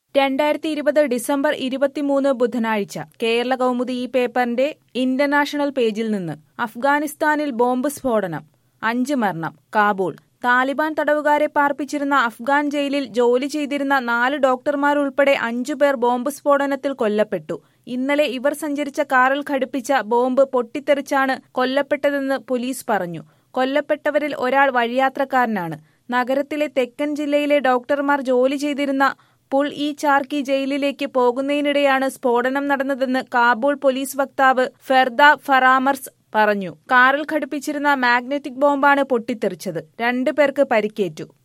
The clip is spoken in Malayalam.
രണ്ടായിരത്തി ഇരുപത് ഡിസംബർ ഇരുപത്തിമൂന്ന് ബുധനാഴ്ച കേരള കൗമുദി ഈ പേപ്പറിന്റെ ഇന്റർനാഷണൽ പേജിൽ നിന്ന് അഫ്ഗാനിസ്ഥാനിൽ ബോംബ് സ്ഫോടനം അഞ്ച് മരണം കാബൂൾ താലിബാൻ തടവുകാരെ പാർപ്പിച്ചിരുന്ന അഫ്ഗാൻ ജയിലിൽ ജോലി ചെയ്തിരുന്ന നാല് ഡോക്ടർമാരുൾപ്പെടെ അഞ്ചുപേർ ബോംബ് സ്ഫോടനത്തിൽ കൊല്ലപ്പെട്ടു ഇന്നലെ ഇവർ സഞ്ചരിച്ച കാറിൽ ഘടിപ്പിച്ച ബോംബ് പൊട്ടിത്തെറിച്ചാണ് കൊല്ലപ്പെട്ടതെന്ന് പോലീസ് പറഞ്ഞു കൊല്ലപ്പെട്ടവരിൽ ഒരാൾ വഴിയാത്രക്കാരനാണ് നഗരത്തിലെ തെക്കൻ ജില്ലയിലെ ഡോക്ടർമാർ ജോലി ചെയ്തിരുന്ന പുൾ ഇ ചാർക്കി ജയിലിലേക്ക് പോകുന്നതിനിടെയാണ് സ്ഫോടനം നടന്നതെന്ന് കാബൂൾ പോലീസ് വക്താവ് ഫെർദ ഫറാമർസ് പറഞ്ഞു കാറിൽ ഘടിപ്പിച്ചിരുന്ന മാഗ്നറ്റിക് ബോംബാണ് പൊട്ടിത്തെറിച്ചത് രണ്ടു പേർക്ക് പരിക്കേറ്റു